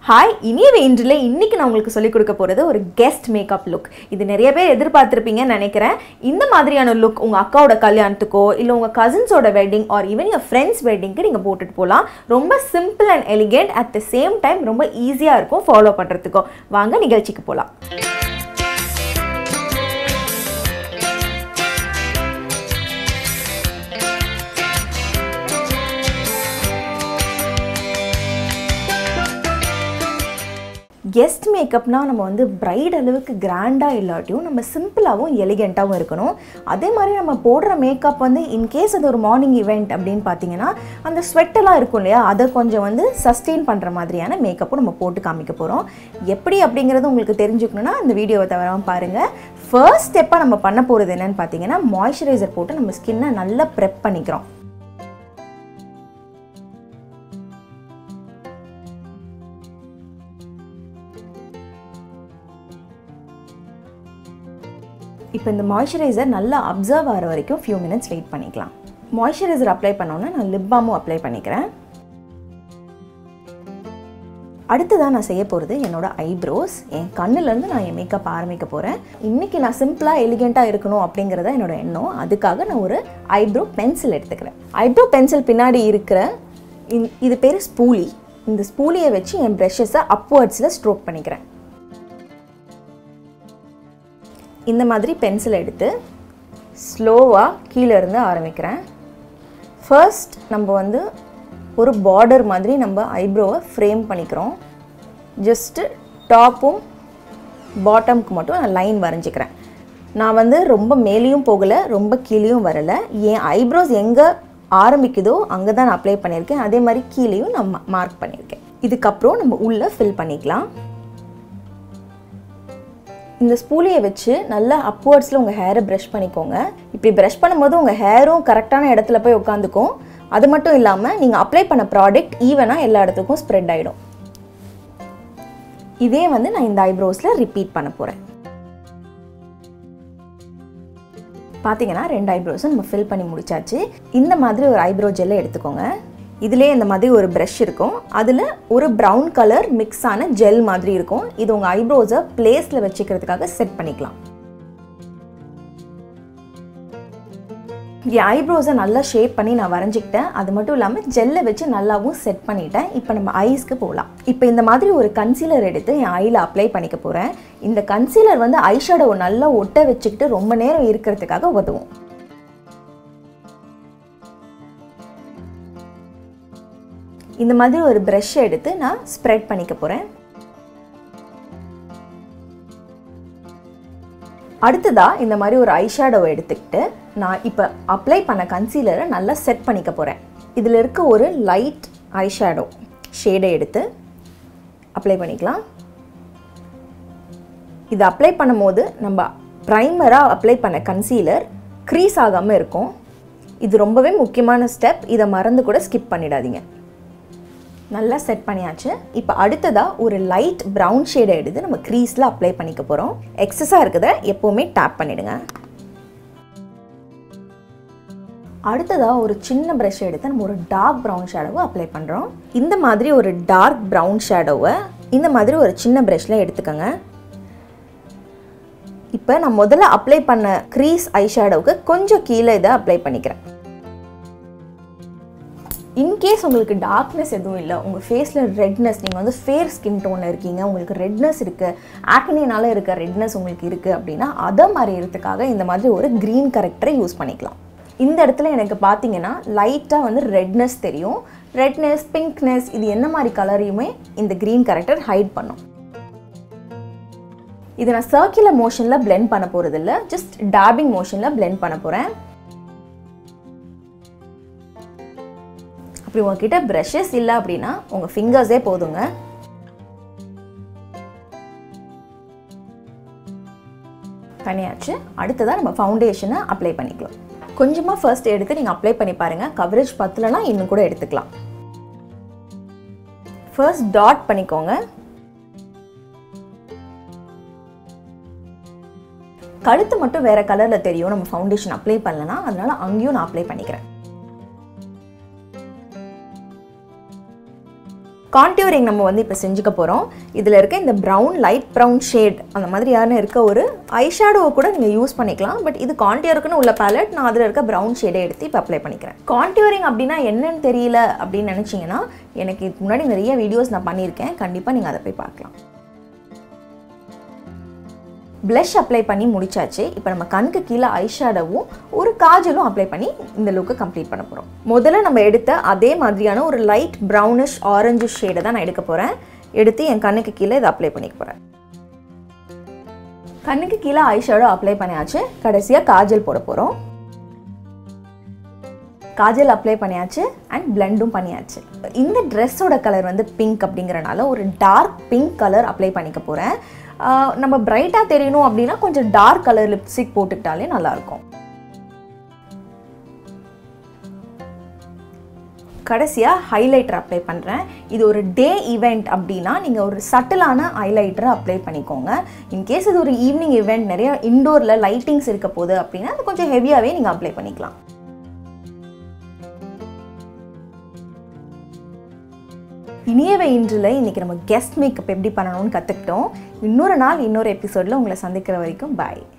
hi இனிய இன்றில் இன்னைக்கு நான் உங்களுக்கு சொல்லிக் கொடுக்க போகிறது ஒரு கெஸ்ட் மேக்கப் லுக் இது நிறைய பேர் எதிர்பார்த்துருப்பீங்கன்னு நினைக்கிறேன் இந்த மாதிரியான லுக் உங்கள் அக்காவோட கல்யாணத்துக்கோ இல்லை உங்கள் கசின்ஸோட wedding or even your friends வெட்டிங்க்கு நீங்கள் போட்டுட்டு போகலாம் ரொம்ப simple and elegant at the same time ரொம்ப ஈஸியாக இருக்கும் ஃபாலோ பண்ணுறதுக்கோ வாங்க நிகழ்ச்சிக்கு போகலாம் கெஸ்ட் மேக்கப்னால் நம்ம வந்து பிரைட் அளவுக்கு கிராண்டாக இல்லாட்டியும் நம்ம சிம்பிளாகவும் எலிகெண்ட்டாகவும் இருக்கணும் அதே மாதிரி நம்ம போடுற மேக்கப் வந்து இன்கேஸ் அது ஒரு மார்னிங் ஈவெண்ட் அப்படின்னு பார்த்தீங்கன்னா அந்த ஸ்வெட்டெல்லாம் இருக்கும் இல்லையா அதை கொஞ்சம் வந்து சஸ்டெயின் பண்ணுற மாதிரியான மேக்கப்பும் நம்ம போட்டு காமிக்க போகிறோம் எப்படி அப்படிங்கிறது உங்களுக்கு தெரிஞ்சுக்கணுன்னா இந்த வீடியோவை தவறாமல் பாருங்கள் ஃபர்ஸ்ட் ஸ்டெப்பாக நம்ம பண்ண போகிறது என்னன்னு பார்த்தீங்கன்னா மாய்ஸ்சரைசர் போட்டு நம்ம ஸ்கின்னை நல்லா ப்ரெப் பண்ணிக்கிறோம் இப்போ இந்த மாய்ஸ்சரைசர் நல்லா அப்சர்வ் ஆகிற வரைக்கும் ஃபியூ மினிட்ஸ் வெயிட் பண்ணிக்கலாம் மாய்ஸ்சரைசர் அப்ளை பண்ணோன்னே நான் லிப் பாமும் அப்ளை பண்ணிக்கிறேன் அடுத்ததாக நான் செய்ய போகிறது என்னோட ஐப்ரோஸ் என் கண்ணுலேருந்து நான் என் மேக்கப் ஆரம்பிக்க போகிறேன் இன்றைக்கி நான் சிம்பிளாக எலிகெண்ட்டாக இருக்கணும் அப்படிங்கிறத என்னோட எண்ணம் அதுக்காக நான் ஒரு ஐப்ரோ பென்சில் எடுத்துக்கிறேன் ஐப்ரோ பென்சில் பின்னாடி இருக்கிற இந்- இது பேர் ஸ்பூலி இந்த ஸ்பூலியை வச்சு என் ப்ரெஷஸை அப்வர்ட்ஸில் ஸ்ட்ரோக் பண்ணிக்கிறேன் இந்த மாதிரி பென்சில் எடுத்து ஸ்லோவாக கீழே இருந்து ஆரம்பிக்கிறேன் ஃபர்ஸ்ட் நம்ம வந்து ஒரு பார்டர் மாதிரி நம்ம ஐப்ரோவை ஃப்ரேம் பண்ணிக்கிறோம் ஜஸ்ட்டு டாப்பும் பாட்டம்க்கு மட்டும் நான் லைன் வரைஞ்சிக்கிறேன் நான் வந்து ரொம்ப மேலேயும் போகலை ரொம்ப கீழேயும் வரலை என் ஐப்ரோஸ் எங்கே ஆரம்பிக்குதோ அங்கே தான் நான் அப்ளை பண்ணியிருக்கேன் அதே மாதிரி கீழேயும் நான் மார்க் பண்ணியிருக்கேன் இதுக்கப்புறம் நம்ம உள்ளே ஃபில் பண்ணிக்கலாம் இந்த ஸ்பூலியை வச்சு நல்லா அப்வர்ட்ஸில் உங்கள் ஹேரை ப்ரஷ் பண்ணிக்கோங்க இப்படி ப்ரஷ் பண்ணும்போது உங்கள் ஹேரும் கரெக்டான இடத்துல போய் உட்காந்துக்கும் அது மட்டும் இல்லாமல் நீங்கள் அப்ளை பண்ண ப்ராடக்ட் ஈவனாக எல்லா இடத்துக்கும் ஸ்ப்ரெட் ஆகிடும் இதே வந்து நான் இந்த ஐப்ரோஸில் ரிப்பீட் பண்ண போகிறேன் பார்த்தீங்கன்னா ரெண்டு ஐப்ரோஸும் நம்ம ஃபில் பண்ணி முடிச்சாச்சு இந்த மாதிரி ஒரு ஐப்ரோ ஜெல்லை எடுத்துக்கோங்க இதுலேயே இந்த மாதிரி ஒரு ப்ரஷ் இருக்கும் அதில் ஒரு ப்ரௌன் கலர் மிக்ஸ் ஆன ஜெல் மாதிரி இருக்கும் இது உங்கள் ஐப்ரோஸை பிளேஸில் வச்சுக்கிறதுக்காக செட் பண்ணிக்கலாம் என் ஐப்ரோஸை நல்லா ஷேப் பண்ணி நான் வரைஞ்சிக்கிட்டேன் அது மட்டும் இல்லாமல் ஜெல்லை வச்சு நல்லாவும் செட் பண்ணிட்டேன் இப்போ நம்ம ஐஸ்க்கு போகலாம் இப்போ இந்த மாதிரி ஒரு கன்சீலர் எடுத்து என் ஐயில் அப்ளை பண்ணிக்க போகிறேன் இந்த கன்சீலர் வந்து ஐஷேடோவை நல்லா ஒட்ட வச்சுக்கிட்டு ரொம்ப நேரம் இருக்கிறதுக்காக உதவும் இந்த மாதிரி ஒரு ப்ரஷ் எடுத்து நான் ஸ்ப்ரெட் பண்ணிக்க போகிறேன் அடுத்ததா இந்த மாதிரி ஒரு ஐஷேடோவை எடுத்துக்கிட்டு நான் இப்போ அப்ளை பண்ண கன்சீலரை நல்லா செட் பண்ணிக்க போகிறேன் இதில் இருக்க ஒரு லைட் ஐஷேடோ ஷேடை எடுத்து அப்ளை பண்ணிக்கலாம் இது அப்ளை பண்ணும்போது நம்ம ப்ரைமராக அப்ளை பண்ண கன்சீலர் க்ரீஸ் ஆகாமல் இருக்கும் இது ரொம்பவே முக்கியமான ஸ்டெப் இதை மறந்து கூட ஸ்கிப் பண்ணிடாதீங்க நல்லா செட் பண்ணியாச்சு இப்போ அடுத்ததாக ஒரு லைட் ப்ரௌன் ஷேடை எடுத்து நம்ம க்ரீஸில் அப்ளை பண்ணிக்க போகிறோம் எக்ஸஸாக இருக்குத எப்போவுமே டேப் பண்ணிடுங்க அடுத்ததாக ஒரு சின்ன ப்ரஷ் எடுத்து நம்ம ஒரு டார்க் ப்ரௌன் ஷேடோவை அப்ளை பண்ணுறோம் இந்த மாதிரி ஒரு டார்க் ப்ரௌன் ஷேடோவை இந்த மாதிரி ஒரு சின்ன ப்ரஷில் எடுத்துக்கோங்க இப்போ நான் முதல்ல அப்ளை பண்ண க்ரீஸ் ஐ ஷேடோவுக்கு கொஞ்சம் கீழே இதை அப்ளை பண்ணிக்கிறேன் இன்கேஸ் உங்களுக்கு டார்க்னஸ் எதுவும் இல்லை உங்கள் ஃபேஸில் ரெட்னஸ் நீங்கள் வந்து ஃபேர் ஸ்கின் டோனில் இருக்கீங்க உங்களுக்கு ரெட்னஸ் இருக்குது ஆக்னினால இருக்க ரெட்னஸ் உங்களுக்கு இருக்குது அப்படின்னா அதை மறையிறதுக்காக இந்த மாதிரி ஒரு க்ரீன் கரெக்டரை யூஸ் பண்ணிக்கலாம் இந்த இடத்துல எனக்கு பார்த்தீங்கன்னா லைட்டாக வந்து ரெட்னஸ் தெரியும் ரெட்னஸ் பிங்க்னஸ் இது என்ன மாதிரி கலரையுமே இந்த க்ரீன் கரெக்டர் ஹைட் பண்ணும் இதை நான் சர்க்குலர் மோஷனில் பிளெண்ட் பண்ண போகிறது இல்லை ஜஸ்ட் டேபிங் மோஷனில் பிளெண்ட் பண்ண போகிறேன் அப்படி உங்ககிட்ட ப்ரஷஸ் இல்லை அப்படின்னா உங்கள் ஃபிங்கர்ஸே போதுங்க பண்ணியாச்சு அடுத்ததாக நம்ம ஃபவுண்டேஷனை அப்ளை பண்ணிக்கலாம் கொஞ்சமாக ஃபர்ஸ்ட் எடுத்து நீங்கள் அப்ளை பண்ணி பாருங்கள் கவரேஜ் பத்தலைன்னா இன்னும் கூட எடுத்துக்கலாம் ஃபர்ஸ்ட் டாட் பண்ணிக்கோங்க கழுத்து மட்டும் வேற கலரில் தெரியும் நம்ம ஃபவுண்டேஷன் அப்ளை பண்ணலனா அதனால அங்கேயும் நான் அப்ளை பண்ணிக்கிறேன் கான்டியூரிங் நம்ம வந்து இப்போ செஞ்சுக்க போகிறோம் இதில் இருக்க இந்த ப்ரௌன் லைட் ப்ரௌன் ஷேட் அந்த மாதிரியான இருக்க ஒரு ஐ ஷேடோவை கூட நீங்கள் யூஸ் பண்ணிக்கலாம் பட் இது கான்டியூருக்குன்னு உள்ள பேலட் நான் அதில் இருக்க ப்ரௌன் ஷேடை எடுத்து இப்போ அப்ளை பண்ணிக்கிறேன் கான்டியூரிங் அப்படின்னா என்னன்னு தெரியல அப்படின்னு நினச்சிங்கன்னா எனக்கு இதுக்கு முன்னாடி நிறைய வீடியோஸ் நான் பண்ணியிருக்கேன் கண்டிப்பாக நீங்கள் அதை போய் பார்க்கலாம் ப்ளஷ் அப்ளை பண்ணி முடிச்சாச்சு இப்போ நம்ம கண்ணுக்கு கீழே ஐஷேடோவும் ஒரு காஜலும் அப்ளை பண்ணி இந்த லுக்கை கம்ப்ளீட் பண்ண போகிறோம் முதல்ல நம்ம எடுத்த அதே மாதிரியான ஒரு லைட் ப்ரௌனிஷ் ஆரஞ்சு ஷேடை தான் நான் எடுக்க போகிறேன் எடுத்து என் கண்ணுக்கு கீழே இதை அப்ளை பண்ணிக்க போகிறேன் கண்ணுக்கு கீழே ஐஷேடோ அப்ளை பண்ணியாச்சு கடைசியாக காஜல் போட போகிறோம் காஜல் அப்ளை பண்ணியாச்சு அண்ட் பிளெண்டும் பண்ணியாச்சு இந்த ட்ரெஸ்ஸோட கலர் வந்து பிங்க் அப்படிங்கிறனால ஒரு டார்க் பிங்க் கலர் அப்ளை பண்ணிக்க போகிறேன் நம்ம பிரைட்டாக தெரியணும் அப்படின்னா கொஞ்சம் டார்க் கலர் லிப்ஸ்டிக் போட்டுக்கிட்டாலே நல்லாயிருக்கும் கடைசியாக ஹைலைட்டர் அப்ளை பண்ணுறேன் இது ஒரு டே ஈவெண்ட் அப்படின்னா நீங்கள் ஒரு சட்டிலான ஹைலைட்டரை அப்ளை பண்ணிக்கோங்க இன்கேஸ் இது ஒரு ஈவினிங் ஈவெண்ட் நிறைய இண்டோரில் லைட்டிங்ஸ் இருக்க போகுது அப்படின்னா அது கொஞ்சம் ஹெவியாகவே நீங்கள் அப்ளை பண்ணிக்கலாம் இனியவை இன்றில் இன்றைக்கி நம்ம கெஸ்ட் மேக்கப் எப்படி பண்ணணும்னு கற்றுக்கிட்டோம் இன்னொரு நாள் இன்னொரு எபிசோடில் உங்களை சந்திக்கிற வரைக்கும் பாய்